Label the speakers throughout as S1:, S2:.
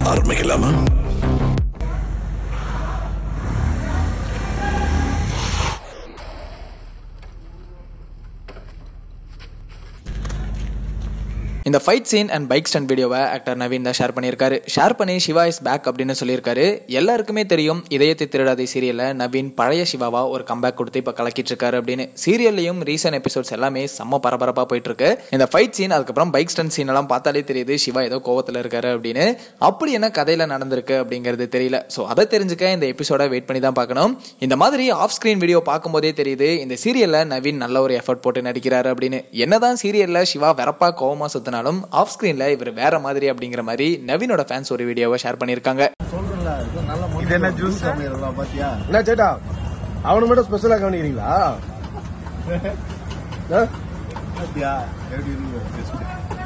S1: ஆரம்பிக்கலாமா
S2: இந்த fight scene and bike stunt வீடியோவை ஆக்டர் நவீன் தான் ஷேர் பண்ணியிருக்காரு ஷேர் பண்ணி சிவா இஸ் பேக் அப்படின்னு சொல்லியிருக்காரு எல்லாருக்குமே தெரியும் இதயத்தை திருடாதே சீரியலில் நவீன் பழைய சிவாவா ஒரு கம்பேக் கொடுத்து இப்போ கலக்கிட்டு இருக்காரு அப்படின்னு சீரியல்லையும் ரீசன்ட் எபிசோட்ஸ் எல்லாமே செம்ம பரபரப்பாக போயிட்டு இருக்கு இந்த ஃபைட் சீன் அதுக்கப்புறம் பைக் ஸ்டண்ட் சீன் எல்லாம் பார்த்தாலே தெரியுது சிவா ஏதோ கோவத்தில் இருக்காரு அப்படின்னு அப்படி என்ன கதையில் நடந்திருக்கு அப்படிங்கிறது தெரியல ஸோ அதை தெரிஞ்சுக்க இந்த எபிசோட வெயிட் பண்ணி தான் பார்க்கணும் இந்த மாதிரி ஆஃப் ஸ்க்ரீன் வீடியோ பார்க்கும்போதே தெரியுது இந்த சீரியலில் நவீன் நல்ல ஒரு எஃபர்ட் போட்டு நடிக்கிறாரு அப்படின்னு என்னதான் சீரியலில் சிவா வெறப்பா கோவமா சுத்தினாலும் ஆஃப் ஸ்க்ரீன்ல இவர் வேற மாதிரி அப்படிங்கிற மாதிரி நவீனோட ஃபேன்ஸ் ஒரு வீடியோவை ஷேர் பண்ணியிருக்காங்க
S3: இது என்ன ஜூஸ் பாத்தியா
S4: என்ன சேட்டா அவனு மட்டும் ஸ்பெஷலா கவனிக்கிறீங்களா ஆ?
S3: பாத்தியா எப்படி இருக்கு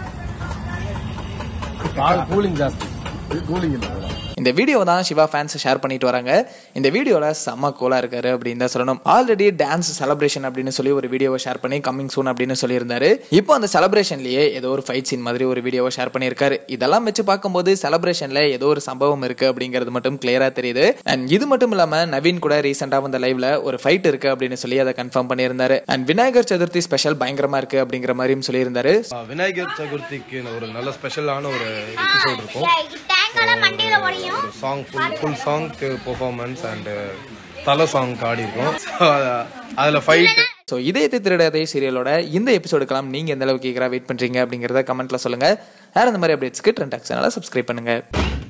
S4: பால் கூலிங் ஜாஸ்தி இது கூலிங் இல்லை
S2: இந்த வீடியோ தான் சிவா ஃபேன்ஸ் ஷேர் பண்ணிட்டு வராங்க இந்த வீடியோவில் செம்ம கோலா இருக்காரு அப்படின்னு தான் சொல்லணும் ஆல்ரெடி டான்ஸ் செலிப்ரேஷன் அப்படின்னு சொல்லி ஒரு வீடியோவை ஷேர் பண்ணி கம்மிங் சூன் அப்படின்னு சொல்லியிருந்தாரு இப்போ அந்த செலிப்ரேஷன்லயே ஏதோ ஒரு ஃபைட் சீன் மாதிரி ஒரு வீடியோவை ஷேர் பண்ணியிருக்காரு இதெல்லாம் வச்சு பார்க்கும்போது செலிப்ரேஷன்ல ஏதோ ஒரு சம்பவம் இருக்கு அப்படிங்கிறது மட்டும் கிளியரா தெரியுது அண்ட் இது மட்டும் இல்லாம நவீன் கூட ரீசெண்டாக வந்த லைவ்ல ஒரு ஃபைட் இருக்கு அப்படின்னு சொல்லி அதை கன்ஃபார்ம் பண்ணியிருந்தாரு அண்ட் விநாயகர் சதுர்த்தி ஸ்பெஷல் பயங்கரமா இருக்கு அப்படிங்கிற மாதிரியும் சொல்லியிருந்தாரு
S5: விநாயகர் சதுர்த்திக்கு ஒரு நல்ல ஸ்பெஷலான ஒரு எபிசோட் இருக்கும்
S6: டேங்கெல்லாம் மண்டையில உடையும்
S5: ஒரு song full full song performance and தலை சாங் ஆடி இருக்கும் அதில் ஃபைட்
S2: ஸோ இதயத்தை திருடாதே சீரியலோட இந்த எபிசோடுக்கெல்லாம் நீங்க எந்த அளவுக்கு கேட்குறா வெயிட் பண்றீங்க அப்படிங்கிறத கமெண்ட்ல சொல்லுங்க வேற இந்த மாதிரி அப்டேட்ஸ்க்கு ட்ரெண்ட் ஆக்ஷனால சப்ஸ்கிரைப் பண்ணுங்க